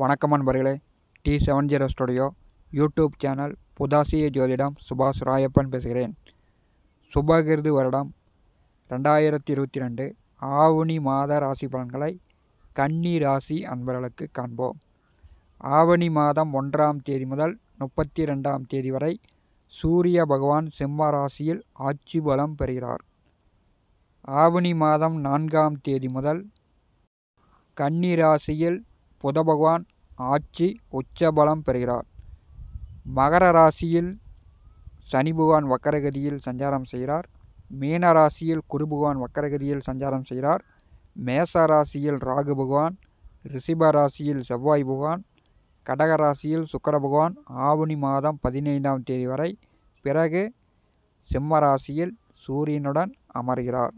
வணக்கம் நண்பர்களே T seven zero studio YouTube channel புதாசிய ஜோதிடம் சுபாஷ் ராயப்பன் பேசுகிறேன் சுபகிருது வருடம் ரெண்டாயிரத்தி இருபத்தி ரெண்டு ஆவணி மாத ராசி பலன்களை கன்னி ராசி அன்பர்களுக்கு காண்போம் ஆவணி மாதம் ஒன்றாம் தேதி முதல் முப்பத்தி ரெண்டாம் தேதி வரை சூரிய பகவான் சிம்ம ராசியில் ஆட்சி பலம் பெறுகிறார் ஆவணி மாதம் நான்காம் தேதி முதல் கன்னி ராசியில் புத பகவான் ஆட்சி உச்சபலம் பெறுகிறார் மகர ராசியில் சனி பகவான் வக்கரகதியில் சஞ்சாரம் செய்கிறார் மீன ராசியில் குரு பகவான் வக்கரகதியில் சஞ்சாரம் செய்கிறார் மேச ராசியில் ராகு பகவான் ரிஷிப ராசியில் செவ்வாய் பகவான் கடக ராசியில் சுக்கர பகவான் ஆவணி மாதம் பதினைந்தாம் தேதி வரை பிறகு சிம்ம ராசியில் சூரியனுடன் அமர்கிறார்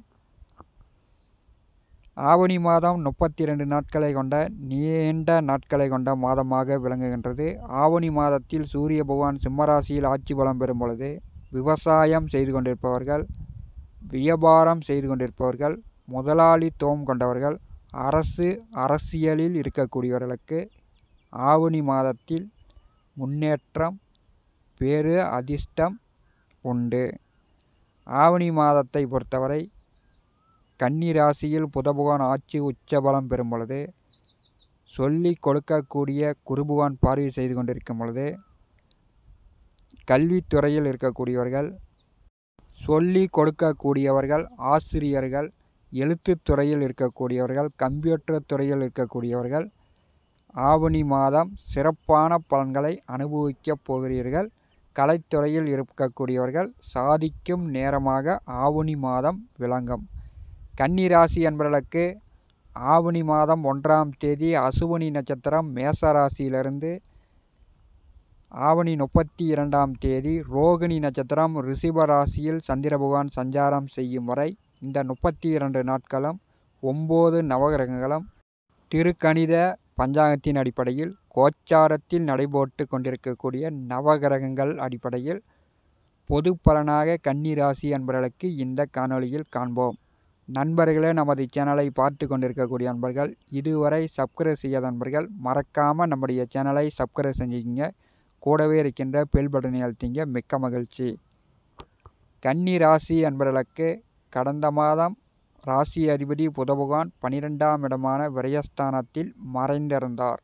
ஆவணி மாதம் முப்பத்தி ரெண்டு நாட்களை கொண்ட நீண்ட நாட்களை கொண்ட மாதமாக விளங்குகின்றது ஆவணி மாதத்தில் சூரிய பகவான் சிம்மராசியில் ஆட்சி பலம் பெறும் பொழுது விவசாயம் செய்து கொண்டிருப்பவர்கள் வியாபாரம் செய்து கொண்டிருப்பவர்கள் முதலாளித்துவம் கொண்டவர்கள் அரசு அரசியலில் இருக்கக்கூடியவர்களுக்கு ஆவணி மாதத்தில் முன்னேற்றம் பேரு அதிர்ஷ்டம் உண்டு ஆவணி மாதத்தை பொறுத்தவரை கன்னி ராசியில் புதபகவான் ஆட்சி உச்சபலம் பெறும் பொழுது சொல்லி கொடுக்கக்கூடிய குருபகவான் பார்வை செய்து கொண்டிருக்கும் பொழுது கல்வித்துறையில் இருக்கக்கூடியவர்கள் சொல்லி கொடுக்கக்கூடியவர்கள் ஆசிரியர்கள் எழுத்துத் துறையில் இருக்கக்கூடியவர்கள் கம்ப்யூட்டர் துறையில் இருக்கக்கூடியவர்கள் ஆவணி மாதம் சிறப்பான பலன்களை அனுபவிக்கப் போகிறீர்கள் கலைத்துறையில் இருக்கக்கூடியவர்கள் சாதிக்கும் நேரமாக ஆவணி மாதம் விளங்கும் கன்னி ராசி என்பவர்களுக்கு ஆவணி மாதம் ஒன்றாம் தேதி அசுவனி நட்சத்திரம் மேச ராசியிலிருந்து ஆவணி முப்பத்தி இரண்டாம் தேதி ரோகிணி நட்சத்திரம் ரிஷிப ராசியில் சந்திர பகவான் சஞ்சாரம் செய்யும் வரை இந்த முப்பத்தி இரண்டு நாட்களும் ஒம்பது நவகிரகங்களும் திருக்கணித பஞ்சாங்கத்தின் அடிப்படையில் கோச்சாரத்தில் நடைபோட்டு கொண்டிருக்கக்கூடிய நவகிரகங்கள் அடிப்படையில் பொது பலனாக கன்னி ராசி என்பவர்களுக்கு இந்த காணொளியில் காண்போம் நண்பர்களே நமது சேனலை பார்த்து கொண்டிருக்கக்கூடிய நண்பர்கள் இதுவரை சப்ஸ்கிரைப் செய்யாத நண்பர்கள் மறக்காமல் நம்முடைய சேனலை சப்ஸ்கிரைப் செஞ்சுக்கிங்க கூடவே இருக்கின்ற பெல் பட்டனை அழுத்திங்க மிக்க மகிழ்ச்சி கன்னி ராசி என்பவர்களுக்கு கடந்த மாதம் ராசி அதிபதி புத பகவான் பனிரெண்டாம் இடமான விரயஸ்தானத்தில் மறைந்திருந்தார்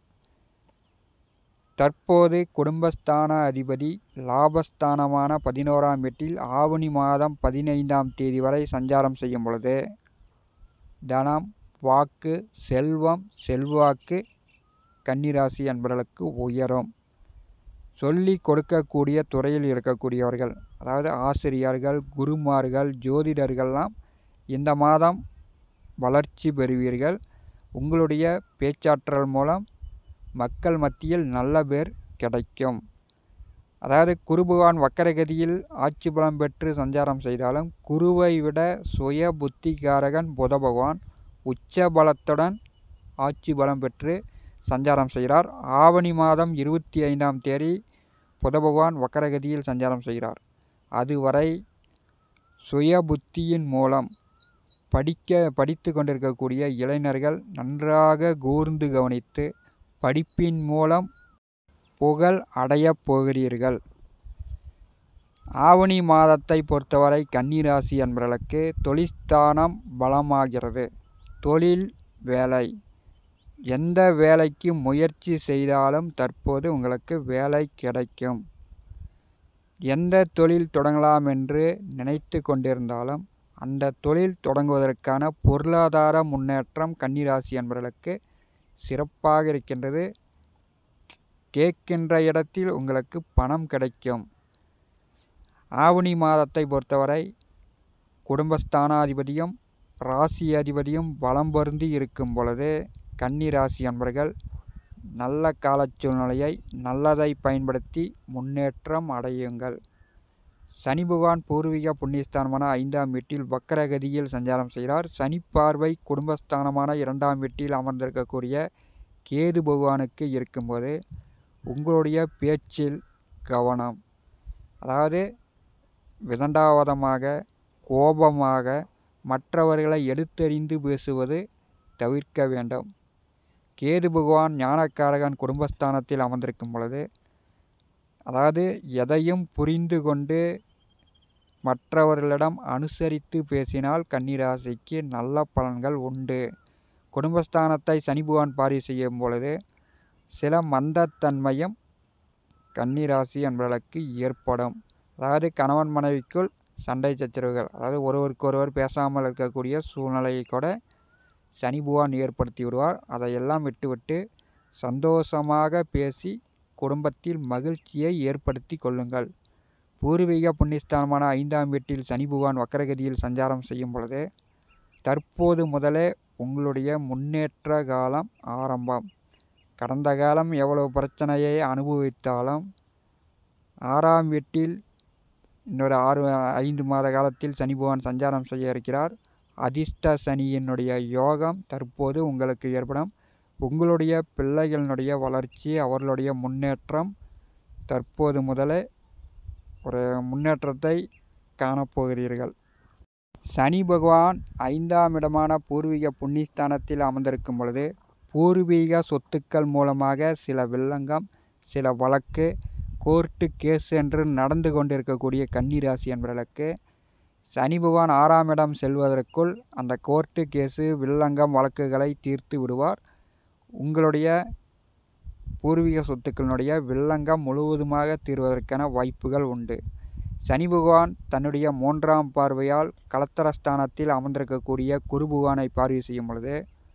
தற்போது குடும்பஸ்தான அதிபதி லாபஸ்தானமான பதினோராம் வீட்டில் ஆவணி மாதம் பதினைந்தாம் தேதி வரை சஞ்சாரம் செய்யும் பொழுது தனம் வாக்கு செல்வம் செல்வாக்கு கன்னிராசி என்பவர்களுக்கு உயரும் சொல்லி கொடுக்கக்கூடிய துறையில் இருக்கக்கூடியவர்கள் அதாவது ஆசிரியர்கள் குருமார்கள் ஜோதிடர்கள்லாம் இந்த மாதம் வளர்ச்சி பெறுவீர்கள் உங்களுடைய பேச்சாற்றல் மூலம் மக்கள் மத்தியில் நல்ல பேர் கிடைக்கும் அதாவது குருபகவான் வக்கரகதியில் ஆட்சி பலம் பெற்று சஞ்சாரம் செய்தாலும் குருவை விட சுய புத்திகாரகன் புத பகவான் உச்ச பலத்துடன் ஆட்சி பலம் பெற்று சஞ்சாரம் செய்கிறார் ஆவணி மாதம் இருபத்தி ஐந்தாம் தேதி புத பகவான் வக்கரகதியில் சஞ்சாரம் செய்கிறார் அதுவரை சுய புத்தியின் மூலம் படிக்க படித்து கொண்டிருக்கக்கூடிய இளைஞர்கள் நன்றாக கூர்ந்து கவனித்து படிப்பின் மூலம் புகழ் அடையப் போகிறீர்கள் ஆவணி மாதத்தை பொறுத்தவரை கன்னிராசி என்பவர்களுக்கு தொழிற்ஸ்தானம் பலமாகிறது தொழில் வேலை எந்த வேலைக்கு முயற்சி செய்தாலும் தற்போது உங்களுக்கு வேலை கிடைக்கும் எந்த தொழில் தொடங்கலாம் என்று நினைத்து கொண்டிருந்தாலும் அந்த தொழில் தொடங்குவதற்கான பொருளாதார முன்னேற்றம் கன்னிராசி என்பவர்களுக்கு சிறப்பாக இருக்கின்றது கேட்கின்ற இடத்தில் உங்களுக்கு பணம் கிடைக்கும் ஆவணி மாதத்தை பொறுத்தவரை குடும்பஸ்தானாதிபதியும் ராசி அதிபதியும் பலம் பொருந்தி இருக்கும் பொழுது கன்னி ராசி அன்பர்கள் நல்ல கால சூழ்நிலையை நல்லதை பயன்படுத்தி முன்னேற்றம் அடையுங்கள் சனி பகவான் பூர்வீக புண்ணியஸ்தானமான ஐந்தாம் வீட்டில் வக்கரகதியில் சஞ்சாரம் செய்கிறார் சனி பார்வை குடும்பஸ்தானமான இரண்டாம் வீட்டில் அமர்ந்திருக்கக்கூடிய கேது பகவானுக்கு இருக்கும்போது உங்களுடைய பேச்சில் கவனம் அதாவது விதண்டாவாதமாக கோபமாக மற்றவர்களை எடுத்தறிந்து பேசுவது தவிர்க்க வேண்டும் கேது பகவான் ஞானக்காரகன் குடும்பஸ்தானத்தில் அமர்ந்திருக்கும் பொழுது அதாவது எதையும் புரிந்து கொண்டு மற்றவர்களிடம் அனுசரித்து பேசினால் கன்னிராசிக்கு நல்ல பலன்கள் உண்டு குடும்பஸ்தானத்தை சனி பகவான் பாரி செய்யும் பொழுது சில மந்தத்தன்மையும் கன்னிராசி என்பவர்களுக்கு ஏற்படும் அதாவது கணவன் மனைவிக்குள் சண்டை சச்சரவுகள் அதாவது ஒருவருக்கொருவர் பேசாமல் இருக்கக்கூடிய சூழ்நிலையை கூட சனி பகவான் ஏற்படுத்தி விடுவார் அதையெல்லாம் விட்டுவிட்டு சந்தோஷமாக பேசி குடும்பத்தில் மகிழ்ச்சியை ஏற்படுத்தி கொள்ளுங்கள் பூர்வீக புண்ணியஸ்தானமான ஐந்தாம் வீட்டில் சனி பகவான் வக்கரகதியில் சஞ்சாரம் செய்யும் பொழுது தற்போது முதலே உங்களுடைய முன்னேற்ற காலம் ஆரம்பம் கடந்த காலம் எவ்வளவு பிரச்சனையை அனுபவித்தாலும் ஆறாம் வீட்டில் இன்னொரு ஆறு ஐந்து மாத காலத்தில் சனி பகவான் சஞ்சாரம் செய்ய இருக்கிறார் அதிர்ஷ்ட சனியினுடைய யோகம் தற்போது உங்களுக்கு ஏற்படும் உங்களுடைய பிள்ளைகளினுடைய வளர்ச்சி அவர்களுடைய முன்னேற்றம் தற்போது முதலே ஒரு முன்னேற்றத்தை காணப்போகிறீர்கள் சனி பகவான் ஐந்தாம் இடமான பூர்வீக புண்ணியஸ்தானத்தில் அமர்ந்திருக்கும் பொழுது பூர்வீக சொத்துக்கள் மூலமாக சில வில்லங்கம் சில வழக்கு கோர்ட்டு கேஸ் என்று நடந்து கொண்டிருக்கக்கூடிய கன்னிராசி என்பவர்களுக்கு சனி பகவான் ஆறாம் இடம் செல்வதற்குள் அந்த கோர்ட்டு கேஸு வில்லங்கம் வழக்குகளை தீர்த்து விடுவார் உங்களுடைய பூர்வீக சொத்துக்களினுடைய வில்லங்கம் முழுவதுமாக தீர்வதற்கான வாய்ப்புகள் உண்டு சனி பகவான் தன்னுடைய மூன்றாம் பார்வையால் கலத்தரஸ்தானத்தில் அமர்ந்திருக்கக்கூடிய குரு பகவானை பார்வை செய்யும் பொழுது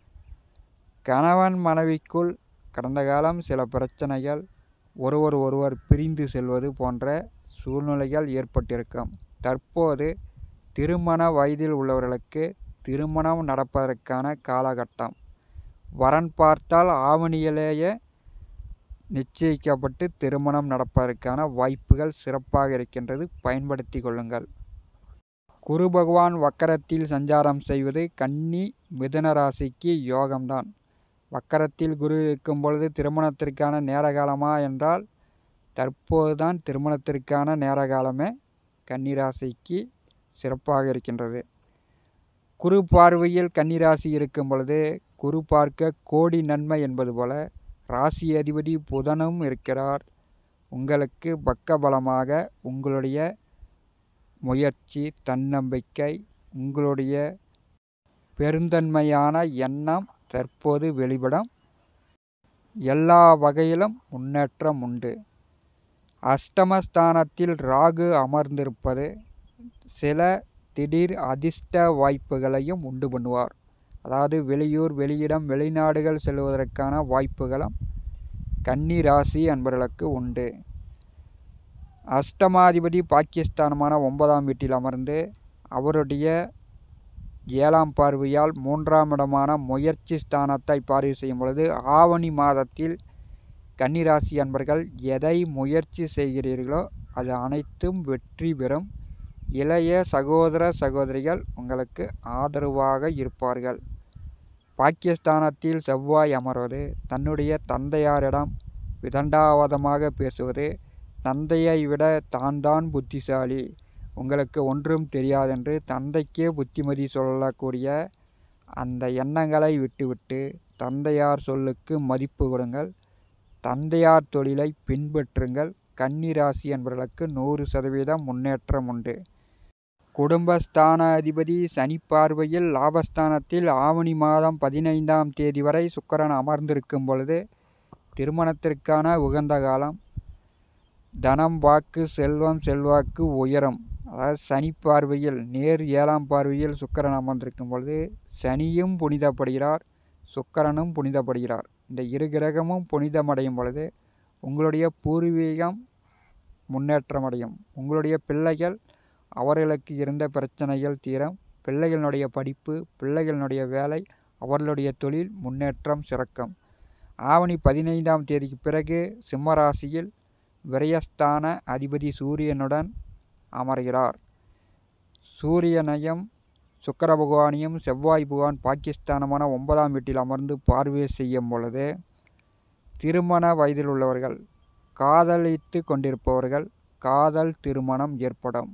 கணவன் மனைவிக்குள் கடந்த காலம் சில பிரச்சனைகள் ஒருவர் ஒருவர் பிரிந்து செல்வது போன்ற சூழ்நிலைகள் ஏற்பட்டிருக்கும் தற்போது திருமண வயதில் உள்ளவர்களுக்கு திருமணம் நடப்பதற்கான காலகட்டம் வரன் பார்த்தால் ஆவணியிலேயே நிச்சயிக்கப்பட்டு திருமணம் நடப்பதற்கான வாய்ப்புகள் சிறப்பாக இருக்கின்றது பயன்படுத்தி கொள்ளுங்கள் குரு பகவான் வக்கரத்தில் சஞ்சாரம் செய்வது கன்னி மிதுன ராசிக்கு யோகம்தான் வக்கரத்தில் குரு இருக்கும் பொழுது திருமணத்திற்கான நேர காலமா என்றால் தற்போதுதான் திருமணத்திற்கான நேர காலமே கன்னிராசிக்கு சிறப்பாக இருக்கின்றது குரு பார்வையில் கன்னிராசி இருக்கும் பொழுது குரு பார்க்க கோடி நன்மை என்பது போல ராசி அதிபதி புதனும் இருக்கிறார் உங்களுக்கு பக்கபலமாக உங்களுடைய முயற்சி தன்னம்பிக்கை உங்களுடைய பெருந்தன்மையான எண்ணம் தற்போது வெளிப்படும் எல்லா வகையிலும் முன்னேற்றம் உண்டு அஷ்டமஸ்தானத்தில் ராகு அமர்ந்திருப்பது சில திடீர் அதிர்ஷ்ட வாய்ப்புகளையும் உண்டு பண்ணுவார் அதாவது வெளியூர் வெளியிடம் வெளிநாடுகள் செல்வதற்கான வாய்ப்புகளும் கன்னி ராசி அன்பர்களுக்கு உண்டு அஷ்டமாதிபதி பாகிஸ்தானமான ஒன்பதாம் வீட்டில் அமர்ந்து அவருடைய ஏழாம் பார்வையால் மூன்றாம் இடமான முயற்சி ஸ்தானத்தை பார்வை செய்யும் பொழுது ஆவணி மாதத்தில் கன்னிராசி அன்பர்கள் எதை முயற்சி செய்கிறீர்களோ அது அனைத்தும் வெற்றி பெறும் இளைய சகோதர சகோதரிகள் உங்களுக்கு ஆதரவாக இருப்பார்கள் பாகிஸ்தானத்தில் செவ்வாய் அமர்வது தன்னுடைய தந்தையாரிடம் விதண்டாவாதமாக பேசுவது தந்தையை விட தான் தான் புத்திசாலி உங்களுக்கு ஒன்றும் தெரியாதென்று தந்தைக்கே புத்திமதி சொல்லக்கூடிய அந்த எண்ணங்களை விட்டுவிட்டு தந்தையார் சொல்லுக்கு மதிப்பு கொடுங்கள் தந்தையார் தொழிலை பின்பற்றுங்கள் கன்னிராசி என்பவர்களுக்கு நூறு சதவீதம் முன்னேற்றம் உண்டு குடும்பஸ்தான அதிபதி சனி பார்வையில் லாபஸ்தானத்தில் ஆவணி மாதம் பதினைந்தாம் தேதி வரை சுக்கரன் அமர்ந்திருக்கும் பொழுது திருமணத்திற்கான உகந்த காலம் தனம் வாக்கு செல்வம் செல்வாக்கு உயரம் அதாவது சனி பார்வையில் நேர் ஏழாம் பார்வையில் சுக்கரன் அமர்ந்திருக்கும் பொழுது சனியும் புனிதப்படுகிறார் சுக்கரனும் புனிதப்படுகிறார் இந்த இரு கிரகமும் புனிதமடையும் பொழுது உங்களுடைய பூர்வீகம் முன்னேற்றமடையும் உங்களுடைய பிள்ளைகள் அவர்களுக்கு இருந்த பிரச்சனைகள் தீரும் பிள்ளைகளினுடைய படிப்பு பிள்ளைகளினுடைய வேலை அவர்களுடைய தொழில் முன்னேற்றம் சிறக்கும் ஆவணி பதினைந்தாம் தேதிக்கு பிறகு சிம்மராசியில் விரயஸ்தான அதிபதி சூரியனுடன் அமர்கிறார் சூரியனையும் சுக்கர பகவானையும் செவ்வாய் பகவான் பாகிஸ்தானமான ஒன்பதாம் வீட்டில் அமர்ந்து பார்வை செய்யும் பொழுது திருமண வயதில் உள்ளவர்கள் காதலித்து கொண்டிருப்பவர்கள் காதல் திருமணம் ஏற்படும்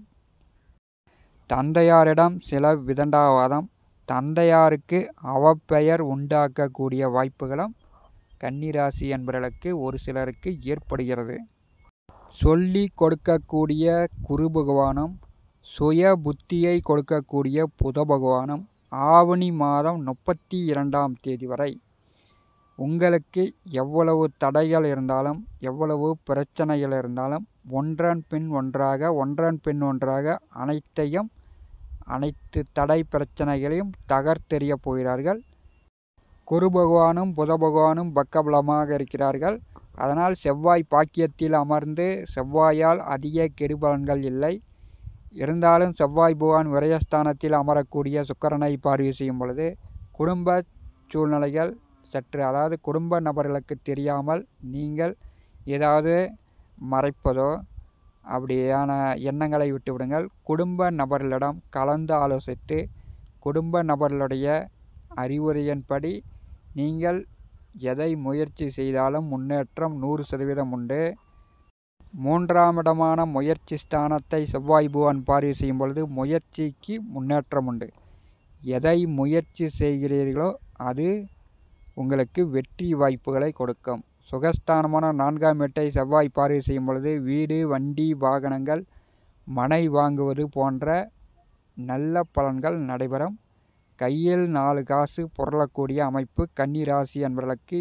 தந்தையாரிடம் சில விதண்டாவாதம் தந்தையாருக்கு அவப்பெயர் உண்டாக்கக்கூடிய வாய்ப்புகளும் கன்னிராசி என்பவர்களுக்கு ஒரு சிலருக்கு ஏற்படுகிறது சொல்லி கொடுக்கக்கூடிய குரு பகவானும் சுய புத்தியை கொடுக்கக்கூடிய புத பகவானும் ஆவணி மாதம் முப்பத்தி இரண்டாம் தேதி வரை உங்களுக்கு எவ்வளவு தடைகள் இருந்தாலும் எவ்வளவு பிரச்சனைகள் இருந்தாலும் ஒன்றன் பின் ஒன்றாக ஒன்றன் பின் ஒன்றாக அனைத்தையும் அனைத்து தடை பிரச்சனைகளையும் தகர்த்தெறிய போகிறார்கள் குரு பகவானும் புத பகவானும் பக்கபலமாக இருக்கிறார்கள் அதனால் செவ்வாய் பாக்கியத்தில் அமர்ந்து செவ்வாயால் அதிக கெடுபலன்கள் இல்லை இருந்தாலும் செவ்வாய் பகவான் விரயஸ்தானத்தில் அமரக்கூடிய சுக்கரனை பார்வை செய்யும் பொழுது குடும்ப சூழ்நிலைகள் சற்று அதாவது குடும்ப நபர்களுக்கு தெரியாமல் நீங்கள் ஏதாவது மறைப்பதோ அப்படியான எண்ணங்களை விட்டுவிடுங்கள் குடும்ப நபர்களிடம் கலந்து ஆலோசித்து குடும்ப நபர்களுடைய அறிவுரையின்படி நீங்கள் எதை முயற்சி செய்தாலும் முன்னேற்றம் நூறு சதவீதம் உண்டு மூன்றாம் இடமான முயற்சி ஸ்தானத்தை செவ்வாய் புவன் பார்வை செய்யும் பொழுது முயற்சிக்கு முன்னேற்றம் உண்டு எதை முயற்சி செய்கிறீர்களோ அது உங்களுக்கு வெற்றி வாய்ப்புகளை கொடுக்கும் சுகஸ்தானமான நான்காம் வீட்டை செவ்வாய் பார்வை செய்யும் பொழுது வீடு வண்டி வாகனங்கள் மனை வாங்குவது போன்ற நல்ல பலன்கள் நடைபெறும் கையில் நாலு காசு புரளக்கூடிய அமைப்பு கன்னிராசி என்பவர்களுக்கு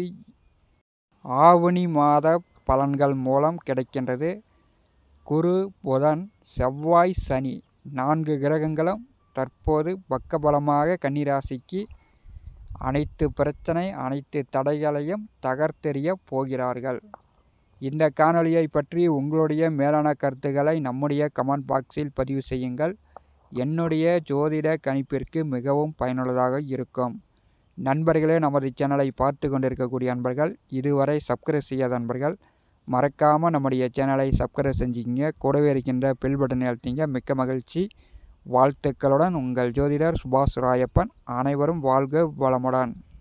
ஆவணி மாத பலன்கள் மூலம் கிடைக்கின்றது குரு புதன் செவ்வாய் சனி நான்கு கிரகங்களும் தற்போது பக்கபலமாக கன்னிராசிக்கு அனைத்து பிரச்சனை அனைத்து தடைகளையும் தகர்த்தெறிய போகிறார்கள் இந்த காணொளியை பற்றி உங்களுடைய மேலான கருத்துக்களை நம்முடைய கமெண்ட் பாக்ஸில் பதிவு செய்யுங்கள் என்னுடைய ஜோதிட கணிப்பிற்கு மிகவும் பயனுள்ளதாக இருக்கும் நண்பர்களே நமது சேனலை பார்த்து கொண்டிருக்கக்கூடிய நண்பர்கள் இதுவரை சப்ஸ்கிரைப் செய்யாத நண்பர்கள் மறக்காமல் நம்முடைய சேனலை சப்ஸ்கிரைப் செஞ்சுக்கிங்க கூடவே இருக்கின்ற பெல் பட்டனை அழுத்திங்க மிக்க மகிழ்ச்சி வாழ்த்துக்களுடன் உங்கள் ஜோதிடர் சுபாஷ் ராயப்பன் அனைவரும் வாழ்க வளமுடன்